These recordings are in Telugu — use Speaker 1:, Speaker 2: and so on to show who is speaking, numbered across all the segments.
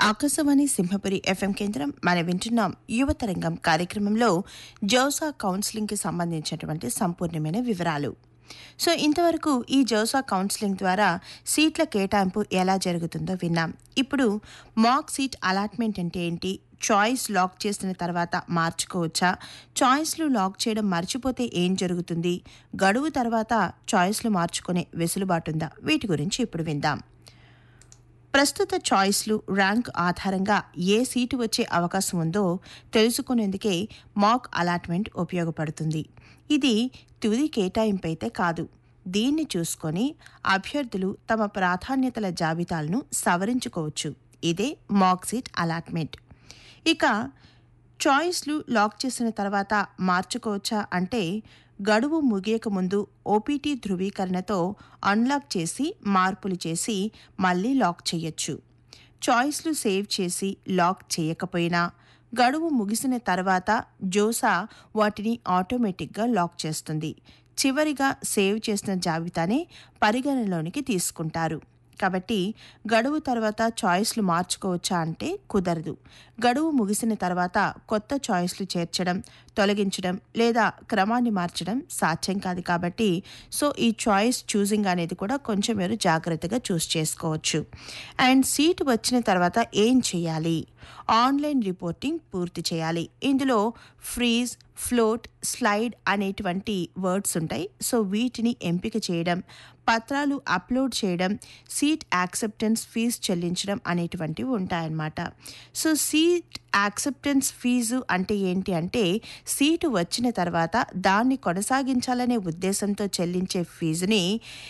Speaker 1: ఆకాశవాణి సింహపురి ఎఫ్ఎం కేంద్రం మన వింటున్నాం యువతరంగం కార్యక్రమంలో జౌసా కౌన్సిలింగ్కి సంబంధించినటువంటి సంపూర్ణమైన వివరాలు సో ఇంతవరకు ఈ జౌసా కౌన్సిలింగ్ ద్వారా సీట్ల కేటాయింపు ఎలా జరుగుతుందో విన్నాం ఇప్పుడు మాక్ సీట్ అలాట్మెంట్ అంటే ఏంటి చాయిస్ లాక్ చేసిన తర్వాత మార్చుకోవచ్చా చాయిస్లు లాక్ చేయడం మర్చిపోతే ఏం జరుగుతుంది గడువు తర్వాత చాయిస్లు మార్చుకునే వెసులుబాటుందా వీటి గురించి ఇప్పుడు విందాం ప్రస్తుత చాయిస్లు ర్యాంక్ ఆధారంగా ఏ సీటు వచ్చే అవకాశం ఉందో తెలుసుకునేందుకే మాక్ అలాట్మెంట్ ఉపయోగపడుతుంది ఇది తుది కేటాయింపు అయితే కాదు దీన్ని చూసుకొని అభ్యర్థులు తమ ప్రాధాన్యతల జాబితాలను సవరించుకోవచ్చు ఇదే మాక్ సీట్ అలాట్మెంట్ ఇక చాయిస్లు లాక్ చేసిన తర్వాత మార్చుకోవచ్చా అంటే గడువు ముగియక ముందు ఓపీటీ ధృవీకరణతో అన్లాక్ చేసి మార్పులు చేసి మళ్ళీ లాక్ చేయొచ్చు చాయిస్లు సేవ్ చేసి లాక్ చేయకపోయినా గడువు ముగిసిన తర్వాత జోసా వాటిని ఆటోమేటిక్గా లాక్ చేస్తుంది చివరిగా సేవ్ చేసిన జాబితానే పరిగణలోనికి తీసుకుంటారు కాబట్టి గడువు తర్వాత చాయిస్లు మార్చుకోవచ్చా అంటే కుదరదు గడువు ముగిసిన తర్వాత కొత్త చాయిస్లు చేర్చడం తొలగించడం లేదా క్రమాన్ని మార్చడం సాధ్యం కాదు కాబట్టి సో ఈ చాయిస్ చూసింగ్ అనేది కూడా కొంచెం మీరు జాగ్రత్తగా చూస్ చేసుకోవచ్చు అండ్ సీట్ వచ్చిన తర్వాత ఏం చేయాలి ఆన్లైన్ రిపోర్టింగ్ పూర్తి చేయాలి ఇందులో ఫ్రీజ్ ఫ్లోట్ స్లైడ్ అనేటువంటి వర్డ్స్ ఉంటాయి సో వీటిని ఎంపిక చేయడం పత్రాలు అప్లోడ్ చేయడం సీట్ యాక్సెప్టెన్స్ ఫీజు చెల్లించడం అనేటువంటివి ఉంటాయన్నమాట సో సీట్ యాక్సెప్టెన్స్ ఫీజు అంటే ఏంటి అంటే సీటు వచ్చిన తర్వాత దాన్ని కొనసాగించాలనే ఉద్దేశంతో చెల్లించే ఫీజుని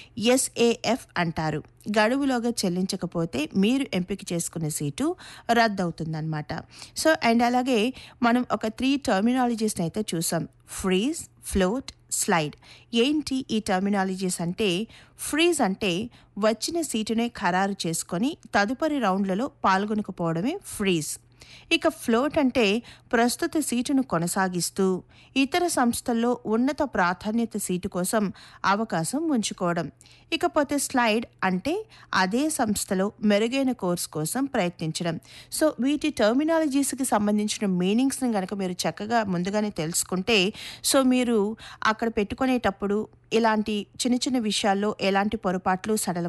Speaker 1: ఎస్ఏఎఫ్ అంటారు గడువులోగా చెల్లించకపోతే మీరు ఎంపిక చేసుకునే సీటు రద్దవుతుందన్నమాట సో అండ్ అలాగే మనం ఒక త్రీ టర్మినాలజీస్ని అయితే చూసాం ఫ్రీజ్ ఫ్లోట్ స్లైడ్ ఏంటి ఈ టర్మినాలజీస్ అంటే ఫ్రీజ్ అంటే వచ్చిన సీటునే ఖరారు చేసుకొని తదుపరి రౌండ్లలో పాల్గొనకపోవడమే ఫ్రీజ్ ఇక ఫ్లోట్ అంటే ప్రస్తుత సీటును కొనసాగిస్తూ ఇతర సంస్థల్లో ఉన్నత ప్రాధాన్యత సీటు కోసం అవకాశం ఉంచుకోవడం ఇకపోతే స్లైడ్ అంటే అదే సంస్థలో మెరుగైన కోర్స్ కోసం ప్రయత్నించడం సో వీటి టర్మినాలజీస్కి సంబంధించిన మీనింగ్స్ని కనుక మీరు చక్కగా ముందుగానే తెలుసుకుంటే సో మీరు అక్కడ పెట్టుకునేటప్పుడు ఇలాంటి చిన్న చిన్న విషయాల్లో ఎలాంటి పొరపాట్లు సడల